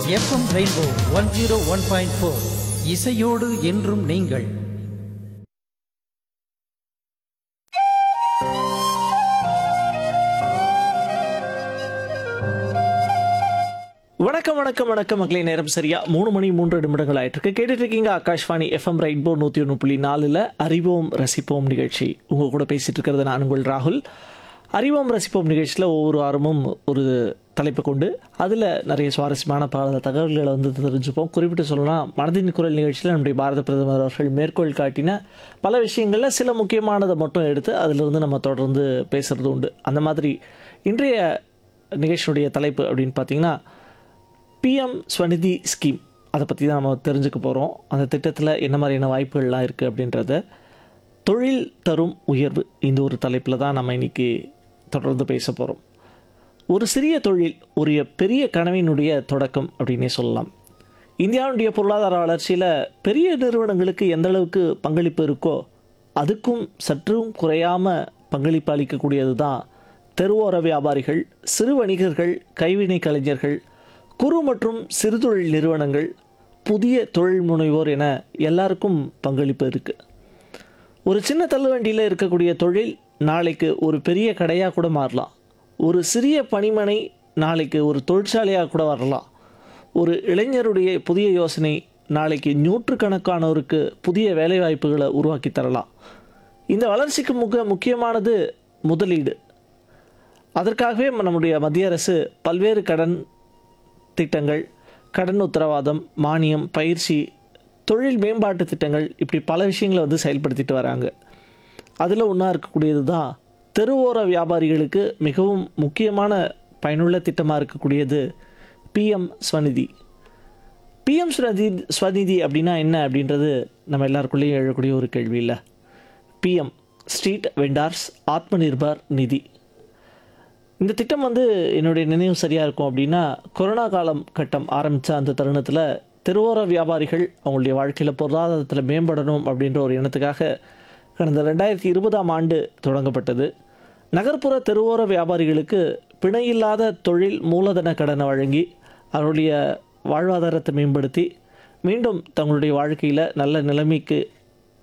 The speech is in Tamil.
FM rainbow one zero one point four இசையோடு என்றும் நீங்கள் வணக்கம் வணக்கம் வணக்கம் மக்களே நேரம் சரியா மூணு மணி மூன்று நிமிடங்கள் ஆயிட்டு இருக்கு கேட்டுட்டு இருக்கீங்க ஆகாஷ்வாணி எஃப்எம் ரெயின்போ நூற்றி ஒன்று புள்ளி நாலில் அறிவோம் ரசிப்போம் நிகழ்ச்சி உங்க கூட பேசிட்டு இருக்கிறது நான் உங்கள் ராகுல் அறிவோம் ரசிப்போம் நிகழ்ச்சியில் ஒவ்வொரு வாரமும் ஒரு தலைப்பு கொண்டு அதில் நிறைய சுவாரஸ்யமான பல தகவல்களை வந்து தெரிஞ்சுப்போம் குறிப்பிட்டு சொல்லணும்னா மனதின் குரல் நிகழ்ச்சியில் நம்முடைய பாரத பிரதமர் அவர்கள் மேற்கோள் காட்டின பல விஷயங்களில் சில முக்கியமானதை மட்டும் எடுத்து அதிலிருந்து நம்ம தொடர்ந்து பேசுறது உண்டு அந்த மாதிரி இன்றைய நிகழ்ச்சியுடைய தலைப்பு அப்படின்னு பார்த்தீங்கன்னா பிஎம் ஸ்வநிதி ஸ்கீம் அதை பற்றி தான் நம்ம தெரிஞ்சுக்க போகிறோம் அந்த திட்டத்தில் என்ன மாதிரியான வாய்ப்புகள்லாம் இருக்குது அப்படின்றத தொழில் தரும் உயர்வு இந்த ஒரு தலைப்பில் தான் நம்ம இன்னைக்கு தொடர்ந்து பேச போகிறோம் ஒரு சிறிய தொழில் ஒரு பெரிய கனவினுடைய தொடக்கம் அப்படின்னே சொல்லலாம் இந்தியாவுடைய பொருளாதார வளர்ச்சியில் பெரிய நிறுவனங்களுக்கு எந்த அளவுக்கு பங்களிப்பு இருக்கோ அதுக்கும் சற்றும் குறையாமல் பங்களிப்பு அளிக்கக்கூடியது தான் தெருவோர வியாபாரிகள் சிறு வணிகர்கள் கைவினை கலைஞர்கள் குறு மற்றும் சிறுதொழில் நிறுவனங்கள் புதிய தொழில் முனைவோர் என எல்லாருக்கும் பங்களிப்பு இருக்குது ஒரு சின்ன தள்ளுவண்டியில் இருக்கக்கூடிய தொழில் நாளைக்கு ஒரு பெரிய கடையாக கூட மாறலாம் ஒரு சிறிய பணிமனை நாளைக்கு ஒரு தொழிற்சாலையாக கூட வரலாம் ஒரு இளைஞருடைய புதிய யோசனை நாளைக்கு நூற்றுக்கணக்கானோருக்கு புதிய வேலைவாய்ப்புகளை உருவாக்கி தரலாம் இந்த வளர்ச்சிக்கு முக முக்கியமானது முதலீடு அதற்காகவே நம்முடைய மத்திய அரசு பல்வேறு கடன் திட்டங்கள் கடன் உத்தரவாதம் மானியம் பயிற்சி தொழில் மேம்பாட்டு திட்டங்கள் இப்படி பல விஷயங்களை வந்து செயல்படுத்திட்டு வராங்க அதில் ஒன்றா இருக்கக்கூடியது தான் தெருவோர வியாபாரிகளுக்கு மிகவும் முக்கியமான பயனுள்ள திட்டமாக இருக்கக்கூடியது பிஎம் ஸ்வநிதி பிஎம் ஸ்வநிதி ஸ்வநிதி அப்படின்னா என்ன அப்படின்றது நம்ம எல்லாருக்குள்ளேயும் எழக்கூடிய ஒரு கேள்வி இல்லை பிஎம் ஸ்ட்ரீட் வெண்டார்ஸ் ஆத்ம நிர்பார் நிதி இந்த திட்டம் வந்து என்னுடைய நினைவு சரியாக இருக்கும் அப்படின்னா கொரோனா காலம் கட்டம் ஆரம்பித்த அந்த தருணத்தில் தெருவோர வியாபாரிகள் அவங்களுடைய வாழ்க்கையில் பொருளாதாரத்தில் மேம்படணும் அப்படின்ற ஒரு எண்ணத்துக்காக கடந்த ரெண்டாயிரத்தி இருபதாம் ஆண்டு தொடங்கப்பட்டது நகர்ப்புற தெருவோர வியாபாரிகளுக்கு பிணையில்லாத தொழில் மூலதன கடனை வழங்கி அவருடைய வாழ்வாதாரத்தை மேம்படுத்தி மீண்டும் தங்களுடைய வாழ்க்கையில் நல்ல நிலைமைக்கு